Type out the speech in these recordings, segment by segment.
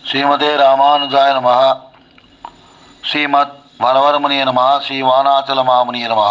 ஸ்ரீமதே ராமானுஜாய நம ஸ்ரீமத் வரவரமுனிய நம ஸ்ரீ வானாச்சல மாமுனிய நம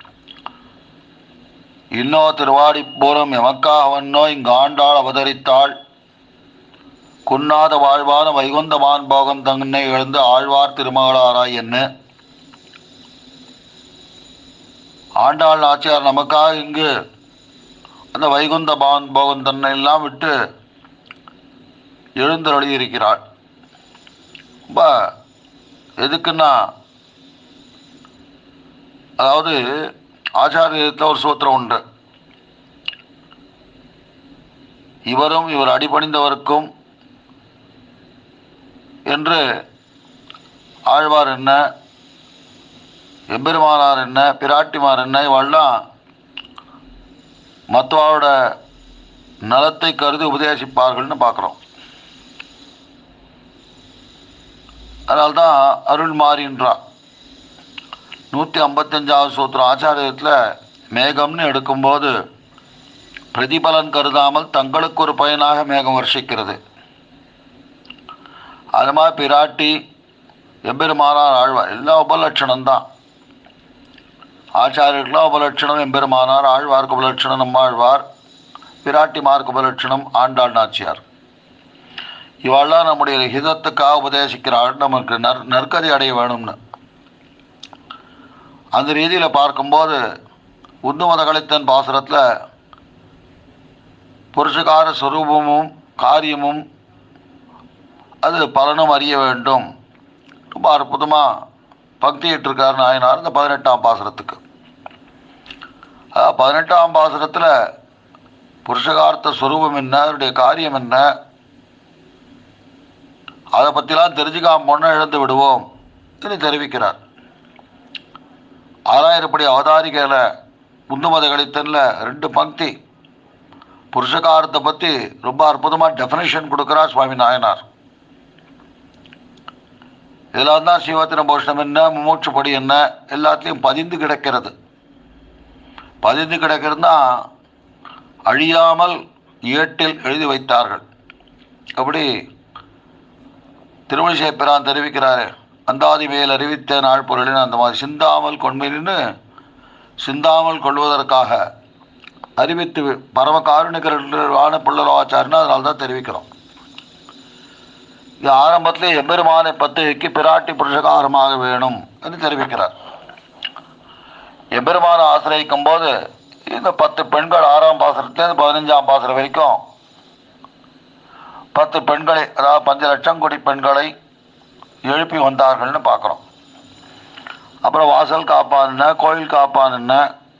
இன்னோ திருவாடி போலும் எமக்காக வண்ணோ இங்கு ஆண்டாள் அவதரித்தாள் குன்னாத வாழ்வான வைகுந்தமான் போகம் தன்னை எழுந்து ஆழ்வார் திருமகளாராய் என்ன ஆண்டாள் நாச்சியார் நமக்காக இங்கு அந்த வைகுந்தமான் போகம் தன்னை எல்லாம் விட்டு எழுந்தருளி இருக்கிறாள் ரொம்ப எதுக்குன்னா அதாவது ஆச்சாரியத்தில் ஒரு சூத்திரம் உண்டு இவரும் இவர் அடிபணிந்தவருக்கும் என்று ஆழ்வார் என்ன எம்பெருமானார் என்ன பிராட்டிமார் என்ன இவெல்லாம் மற்றவாவோட நலத்தை கருதி உபதேசிப்பார்கள்னு பார்க்குறோம் அதனால்தான் அருள் மாறின்றான் நூற்றி ஐம்பத்தஞ்சாவது சூத்திரம் ஆச்சாரியத்தில் மேகம்னு எடுக்கும்போது பிரதிபலன் கருதாமல் தங்களுக்கு ஒரு பயனாக மேகம் வருஷிக்கிறது அது மாதிரி பிராட்டி எம்பெருமானார் ஆழ்வார் எல்லாம் உபலட்சணம்தான் ஆச்சாரியர்களாம் உபலட்சணம் எம்பெருமானார் ஆழ்வார்க்கு உபலட்சணம் நம்மாழ்வார் பிராட்டிமார்க்கு உபலட்சணம் ஆண்டாள் நாச்சியார் இவாள்லாம் நம்முடைய ஹிதத்துக்காக உபதேசிக்கிறாள் நமக்கு நற் நற்கதி அடைய வேணும்னு அந்த ரீதியில் பார்க்கும்போது உந்து மதகளித்தன் பாசுரத்தில் புருஷகார ஸ்வரூபமும் காரியமும் அது பலனும் அறிய வேண்டும் ரொம்ப அற்புதமாக பக்தியிட்டிருக்கார் நாயனார் இந்த பதினெட்டாம் பாசுரத்துக்கு அதாவது பதினெட்டாம் பாசுரத்தில் புருஷகார்த்த ஸ்வரூபம் என்ன அதனுடைய காரியம் என்ன அதை பற்றிலாம் தெரிஞ்சுக்காம பொண்ணை இழந்து விடுவோம் என்று தெரிவிக்கிறார் ஆறாயிரப்படி அவதாரிகையில் முந்துமத கழித்தனில் ரெண்டு பங்கி புருஷகாரத்தை பற்றி ரொம்ப அற்புதமாக டெஃபினேஷன் கொடுக்குறார் சுவாமி நாயனார் இதெல்லாம் தான் சிவத்தின போஷணம் என்ன மூச்சுப்படி என்ன எல்லாத்துலேயும் பதிந்து கிடக்கிறது பதிந்து கிடக்கிறதுனா அழியாமல் ஏட்டில் எழுதி வைத்தார்கள் அப்படி திருமணிசை பிரான் தெரிவிக்கிறாரு அந்தாதி மேல் அறிவித்த நாள் பொருளின் அந்த மாதிரி சிந்தாமல் கொண்மையின்னு சிந்தாமல் கொள்வதற்காக அறிவித்து பரம காருணிகரான புள்ளராச்சாரின்னு அதனால தான் தெரிவிக்கிறோம் இது ஆரம்பத்திலே எம்பெருமானை பத்திரிக்கு பிராட்டி புருஷகாரமாக வேணும் என்று தெரிவிக்கிறார் எம்பெருமானை ஆசிரியக்கும் போது இந்த பத்து பெண்கள் ஆறாம் பாசனத்துலேருந்து பதினஞ்சாம் பாசனம் வரைக்கும் பத்து பெண்களை அதாவது பஞ்ச லட்சம் கோடி பெண்களை எழுப்பி வந்தார்கள்னு பார்க்குறோம் அப்புறம் வாசல் காப்பான் என்ன கோயில் காப்பான் என்ன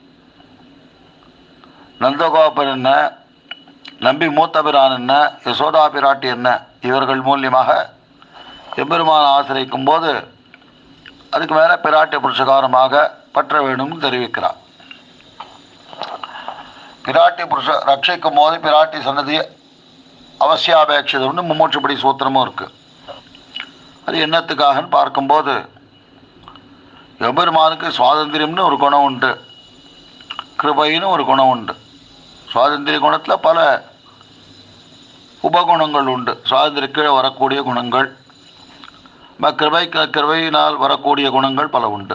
நந்தகோபன் என்ன நம்பி மூத்தபிரான் என்ன யசோதா பிராட்டி என்ன இவர்கள் மூலியமாக எம்பெருமான் ஆசிரியிக்கும் போது அதுக்கு மேலே பிராட்டி புருஷகாரமாக பற்ற வேணும்னு தெரிவிக்கிறார் பிராட்டி புருஷ ரட்சிக்கும் போது பிராட்டி சன்னதியை அவசியாபேட்சிதம்னு மும்மூற்றுப்படி சூத்திரமும் இருக்குது அது என்னத்துக்காகன்னு பார்க்கும்போது எம்பெருமானுக்கு சுவாதந்திரம்னு ஒரு குணம் உண்டு கிருபைன்னு ஒரு குணம் உண்டு சுவாதந்திரிய குணத்தில் பல உபகுணங்கள் உண்டு சுவாதந்திர கீழே வரக்கூடிய குணங்கள் ம கிருபை கிருபையினால் வரக்கூடிய குணங்கள் பல உண்டு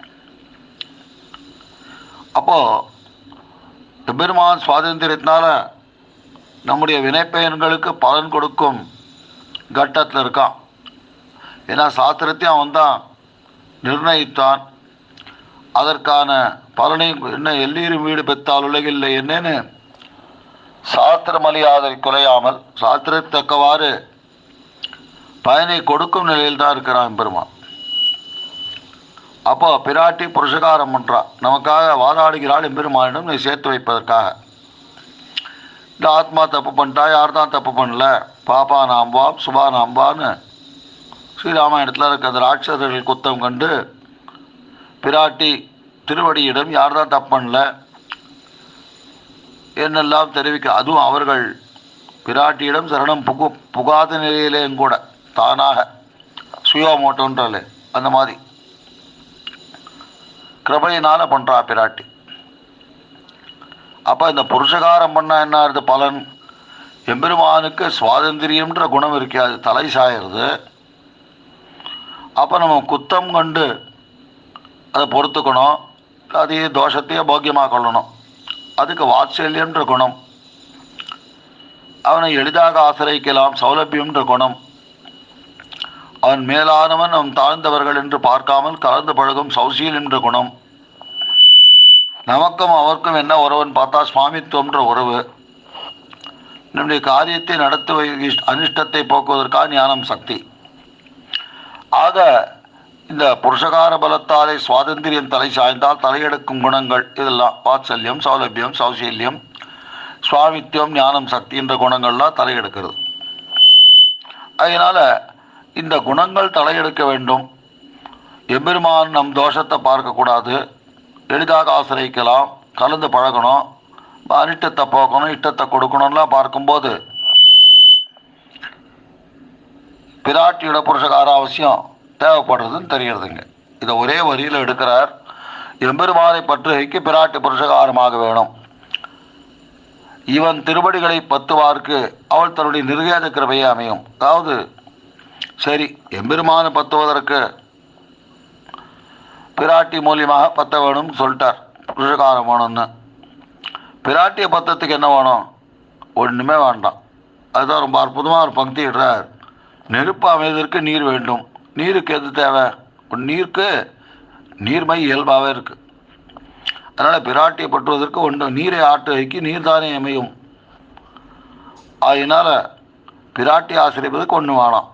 அப்போது எம்பெருமான் சுவாதந்திரத்தினால நம்முடைய வினைப்பயன்களுக்கு பலன் கொடுக்கும் கட்டத்தில் இருக்கான் ஏன்னா சாஸ்திரத்தையும் அவன் தான் நிர்ணயித்தான் அதற்கான பலனை என்ன எல்லீரும் வீடு பெற்றால் உலகில்லை என்னன்னு சாஸ்திரமலியாதை குலையாமல் சாஸ்திரத்தக்கவாறு பயனை கொடுக்கும் நிலையில் தான் இருக்கிறான் பெருமான் அப்போ பிராட்டி புருஷகாரம் பண்ணுறான் நமக்காக வாதாடுகிறாள் எம்பெருமானிடம் நீ சேர்த்து வைப்பதற்காக இந்த ஆத்மா தப்பு பண்ணிட்டா யார் தான் தப்பு பண்ணல பாப்பா நாம்பாம் சுபா நாம்பான்னு ஸ்ரீராமாயணத்தில் இருக்க அந்த ராட்சசர்கள் குத்தம் கண்டு பிராட்டி திருவடியிடம் யார் தான் தப்பு பண்ணல என்னெல்லாம் தெரிவிக்க அதுவும் அவர்கள் பிராட்டியிடம் சரணம் புகு புகாத நிலையிலேயும் கூட தானாக சுயோமோட்டோன்றாலே அந்த மாதிரி கிருபையினால் பண்ணுறா பிராட்டி அப்போ இந்த புருஷகாரம் பண்ணால் என்ன ஆகுது பலன் எம்பெருமானுக்கு சுவாதந்திரியம்ன்ற குணம் இருக்கே அது தலை சாயிறது அப்போ நம்ம குத்தம் கண்டு அதை பொறுத்துக்கணும் அதையே தோஷத்தையே போக்கியமாக கொள்ளணும் அதுக்கு வாத்சல்யம்ன்ற குணம் அவனை எளிதாக ஆசிரியிக்கலாம் சௌலபியம்ன்ற குணம் அவன் மேலானவன் அவன் தாழ்ந்தவர்கள் என்று பார்க்காமல் கலந்து பழகும் சௌசீல் என்ற குணம் நமக்கும் அவருக்கும் என்ன உறவுன்னு பார்த்தா சுவாமித்துவம்ன்ற உறவு நம்முடைய காரியத்தை நடத்துவ அனிஷ்டத்தை போக்குவதற்காக ஞானம் சக்தி ஆக இந்த புருஷகார பலத்தாலே சுவாதந்திரியம் தலை சாய்ந்தால் தலையெடுக்கும் குணங்கள் இதெல்லாம் வாத்சல்யம் சௌலபியம் சௌசீல்யம் சுவாமித்யம் ஞானம் சக்தி என்ற குணங்கள்லாம் தலையெடுக்கிறது அதனால் இந்த குணங்கள் தலையெடுக்க வேண்டும் எம்பெருமான் நம் தோஷத்தை பார்க்கக்கூடாது எளிதாக ஆசிரியிக்கலாம் கலந்து பழகணும் அனிஷ்டத்தை போக்கணும் இஷ்டத்தை கொடுக்கணும்லாம் பார்க்கும்போது பிராட்டியோட புருஷகார அவசியம் தேவைப்படுறதுன்னு தெரியறதுங்க இதை ஒரே வரியில் எடுக்கிறார் எம்பெருமானை பற்றுகைக்கு பிராட்டி புருஷகாரமாக வேணும் இவன் திருவடிகளை பத்துவார்க்கு அவள் தன்னுடைய நிர்வேத கிருபையே அமையும் அதாவது சரி எம்பெருமானை பத்துவதற்கு பிராட்டி மூலியமாக பத்த வேணும்னு சொல்லிட்டார் புருஷகாரம் வேணும்னு பிராட்டியை பத்தத்துக்கு என்ன வேணும் ஒன்றுமே வேண்டாம் அதுதான் ரொம்ப அற்புதமாக ஒரு பக்தி இடுறார் நெருப்பு அமைவதற்கு நீர் வேண்டும் நீருக்கு எது தேவை ஒரு நீருக்கு நீர்மை இயல்பாகவே இருக்குது அதனால் பிராட்டியை பற்றுவதற்கு ஒன்று நீரை ஆட்டு வைக்கி நீர் தானே அமையும் அதனால் பிராட்டி ஆசிரியப்பதற்கு ஒன்று வேணாம்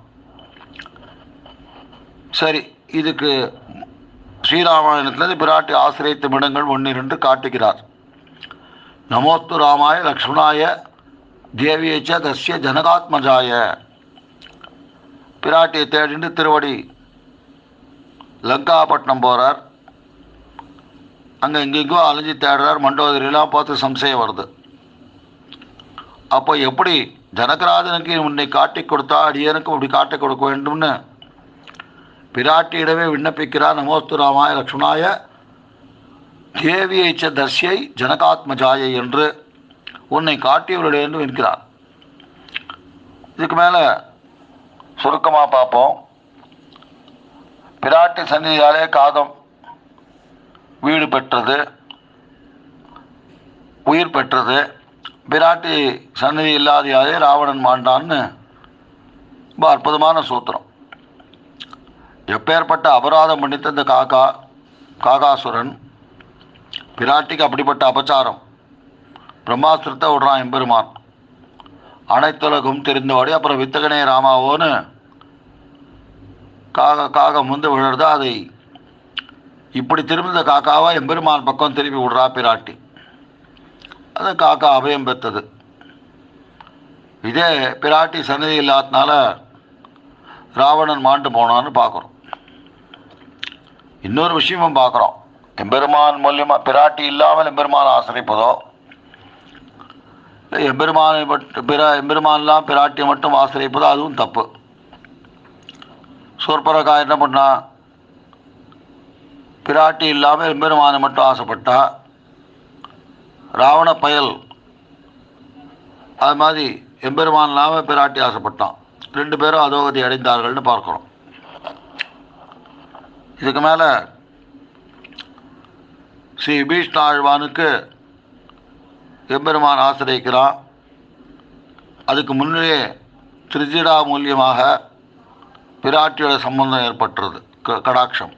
சரி இதுக்கு ஸ்ரீராமாயணத்திலிருந்து பிராட்டி ஆசிரியத்த இடங்கள் ஒன்று இரண்டு காட்டுகிறார் நமோத்து ராமாய லக்ஷ்மணாய தேவியச்ச தஸ்ய ஜனகாத்மஜாய பிராட்டியை தேடிட்டு திருவடி லங்காப்பட்டினம் போகிறார் அங்கே எங்கெங்கோ அலைஞ்சு தேடுறார் மண்டோதரியெல்லாம் பார்த்து சம்சயம் வருது அப்போ எப்படி ஜனகராஜனுக்கு உன்னை காட்டி கொடுத்தா அடியனுக்கும் இப்படி காட்டி கொடுக்க வேண்டும்னு பிராட்டியிடமே விண்ணப்பிக்கிறார் நமோஸ்து ராமாய லக்ஷ்மணாய தேவியைச்ச தர்சியை ஜனகாத்மஜாயை என்று உன்னை காட்டியவர்களே என்று என்கிறார் இதுக்கு மேலே சுருக்கமாக பார்ப்போம் பிராட்டி சந்நிதியாலே காதம் வீடு பெற்றது உயிர் பெற்றது பிராட்டி சந்நிதி இல்லாதையாலே ராவணன் மாண்டான்னு ரொம்ப அற்புதமான சூத்திரம் எப்பேற்பட்ட அபராதம் பண்ணித்த இந்த காக்கா காகாசுரன் பிராட்டிக்கு அப்படிப்பட்ட அபச்சாரம் பிரம்மாஸ்திரத்தை விடுறான் எம்பெருமான் அனைத்துலகும் தெரிந்தபடி அப்புறம் வித்தகனே ராமாவோன்னு காக காகம் முந்து விழுறதா அதை இப்படி திரும்பின காக்காவை எம்பெருமான் பக்கம் திருப்பி விடுறா பிராட்டி அது காக்கா அபயம் பெற்றது இதே பிராட்டி சன்னதி இல்லாதனால ராவணன் மாண்டு போனான்னு பார்க்குறோம் இன்னொரு விஷயமும் பார்க்குறோம் எம்பெருமான் மூலியமாக பிராட்டி இல்லாமல் எம்பெருமான் ஆசிரிப்பதோ இல்லை எம்பெருமானை மட்டும் பிற எம்பெருமான்லாம் பிராட்டியை மட்டும் ஆசிரியப்பதோ அதுவும் தப்பு சோர்பரகா என்ன பண்ணா பிராட்டி இல்லாமல் எம்பெருமானை மட்டும் ஆசைப்பட்டா ராவண பயல் அது மாதிரி எம்பெருமான் இல்லாமல் பிராட்டி ஆசைப்பட்டான் ரெண்டு பேரும் அதோகதி அடைந்தார்கள்னு பார்க்குறோம் இதுக்கு மேலே ஸ்ரீ பீஷ்ணாழ்வானுக்கு எம்பெருமான் ஆசிரியக்கிறான் அதுக்கு முன்னரே திருஜிடா மூலியமாக பிராட்டியோட சம்பந்தம் ஏற்பட்டுறது க கடாட்சம்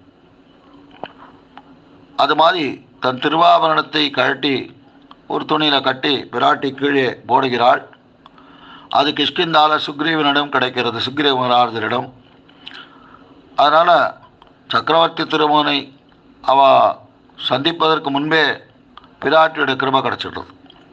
அது மாதிரி தன் திருவாபரணத்தை கழட்டி ஒரு துணியில் கட்டி பிராட்டி கீழே போடுகிறாள் அது கிஷ்கிந்தால சுக்ரீவனிடம் கிடைக்கிறது சுக்ரீவ மகாராஜரிடம் அதனால் சக்கரவர்த்தி திருமகனை அவ சந்திப்பதற்கு முன்பே பிராட்டியோட கிருபை கிடச்சிடுறது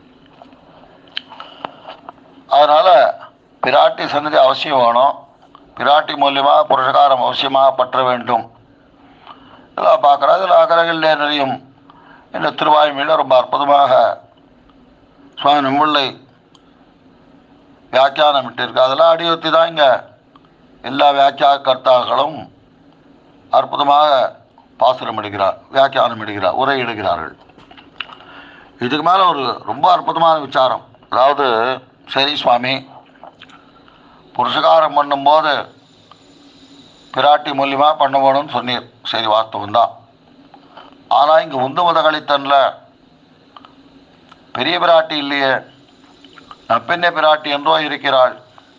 அதனால் பிராட்டி சன்னதி அவசியம் வேணும் பிராட்டி மூலியமாக புருஷகாரம் அவசியமாக பற்ற வேண்டும் இதெல்லாம் பார்க்குறோம் இதில் அகரகளிலே நிறையும் இந்த திருவாய்மையில் ரொம்ப அற்புதமாக சுவாமி நம்மளை வியாக்கியானம் இட்டிருக்கு அதெல்லாம் அடியொத்தி தான் இங்கே எல்லா வியாக்கியா கர்த்தாக்களும் அற்புதமாக பாசுரம் இடுகிறார் வியாக்கியானம் இடுகிறார் உரை இடுகிறார்கள் இதுக்கு மேலே ஒரு ரொம்ப அற்புதமான விசாரம் அதாவது சரி சுவாமி புருஷகாரம் பண்ணும்போது பிராட்டி மூலியமாக பண்ண வேணும்னு சொன்னீர் சரி வாஸ்தவம் தான் ஆனால் இங்கே உந்து முதகளித்தனில் பெரிய பிராட்டி இல்லையே நப்பெண்ண பிராட்டி என்றோ இருக்கிறாள்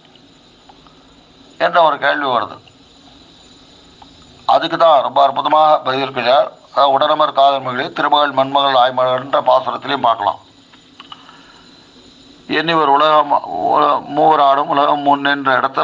என்ற ஒரு கேள்வி வருது அதுக்கு தான் ரொம்ப அற்புதமாக பதிலிருக்கிறார் அதாவது உடனமர் காதல்மகளே திருமகள் மண்மகள் ஆய்மகள்ன்ற பாசுரத்திலையும் பார்க்கலாம் என்னிவர் உலகம் உல- மூவராடும் உலகம் முன்னின்ற இடத்துல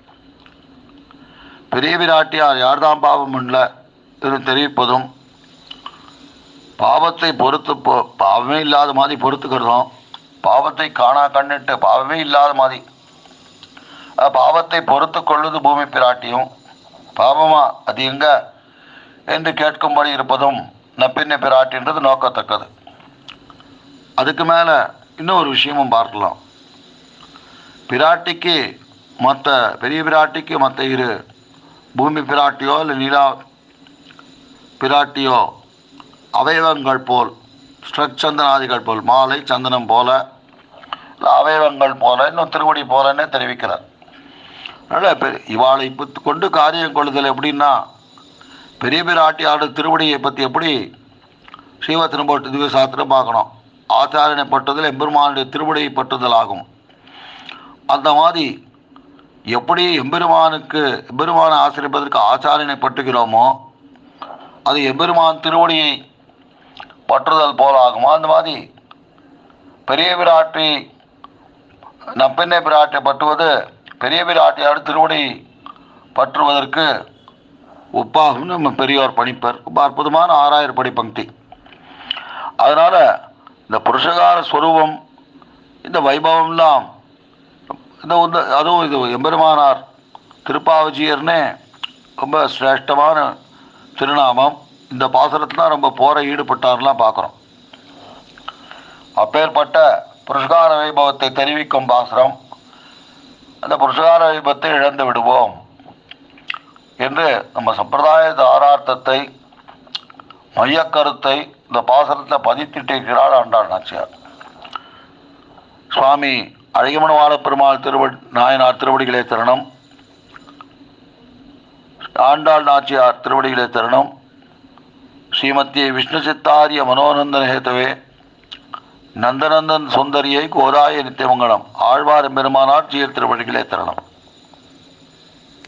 பெரிய பிராட்டியார் யார்தான் பாவம் இல்லை என்று தெரிவிப்பதும் பாவத்தை பொறுத்து பொ- பாவமே இல்லாத மாதிரி பொறுத்துக்கிறதும் பாவத்தை காணா கண்ணிட்டு பாவமே இல்லாத மாதிரி அஹ் பாவத்தை பொறுத்து கொள்வது பூமி பிராட்டியும் பாவமா அது எங்க என்று கேட்கும்படி இருப்பதும் நப்பின்ன பிராட்டின்றது நோக்கத்தக்கது அதுக்கு மேலே இன்னொரு விஷயமும் பார்க்கலாம் பிராட்டிக்கு மற்ற பெரிய பிராட்டிக்கு மற்ற இரு பூமி பிராட்டியோ இல்லை நீலா பிராட்டியோ அவயவங்கள் போல் ஸ்ட்ரக்சந்தனாதிகள் போல் மாலை சந்தனம் போல இல்ல அவயவங்கள் போல இன்னும் திருவடி போலன்னே தெரிவிக்கிறார் அதனால் பெ இவாளை இப்போ கொண்டு காரியம் கொள்ளுதல் எப்படின்னா பெரிய பிராட்டியாடு திருவடியை பற்றி எப்படி ஸ்ரீவத்திரம் போட்டு திவ்ய சாஸ்திரம் பார்க்கணும் ஆச்சாரியனை பட்டுதல் எம்பெருமானுடைய திருவடியை பட்டுதல் ஆகும் அந்த மாதிரி எப்படி எம்பெருமானுக்கு எம்பெருமானை ஆசிரியப்பதற்கு ஆச்சாரியனை பட்டுகிறோமோ அது எம்பெருமான் திருவடியை பற்றுதல் போல ஆகுமோ அந்த மாதிரி பெரிய பிராட்டி நப்பெண்ணை பிராட்டை பற்றுவது பெரிய பிராட்டியார் திருவடி பற்றுவதற்கு ஒப்பாகும் நம்ம பெரியோர் பணிப்பர் ரொம்ப அற்புதமான ஆறாயிரம் படி பங்கி அதனால் இந்த புருஷகார ஸ்வரூபம் இந்த வைபவம்லாம் இந்த வந்து அதுவும் இது எம்பெருமானார் திருப்பாவஜியர்னே ரொம்ப சிரேஷ்டமான திருநாமம் இந்த பாசுரத்தில் தான் ரொம்ப போரை ஈடுபட்டார்லாம் பார்க்குறோம் அப்பேற்பட்ட புருஷகார வைபவத்தை தெரிவிக்கும் பாசுரம் அந்த புருஷகார வைபவத்தை இழந்து விடுவோம் என்று நம்ம சம்பிரதாய தாரார்த்தத்தை மையக்கருத்தை இந்த பாசனத்தில் பதித்திட்டிருக்கிறாள் ஆண்டாள் நாச்சியார் சுவாமி அழகிமணவாள பெருமாள் திருவடி நாயனார் திருவடிகளே தருணம் ஆண்டாள் நாச்சியார் திருவடிகளே தருணம் ஸ்ரீமத்திய விஷ்ணு சித்தாரிய மனோநந்தன ஹேதவே நந்தநந்தன் சுந்தரியை கோதாய நித்தியமங்கலம் ஆழ்வார் பெருமானார் சீர் திருவடிகளே தருணம்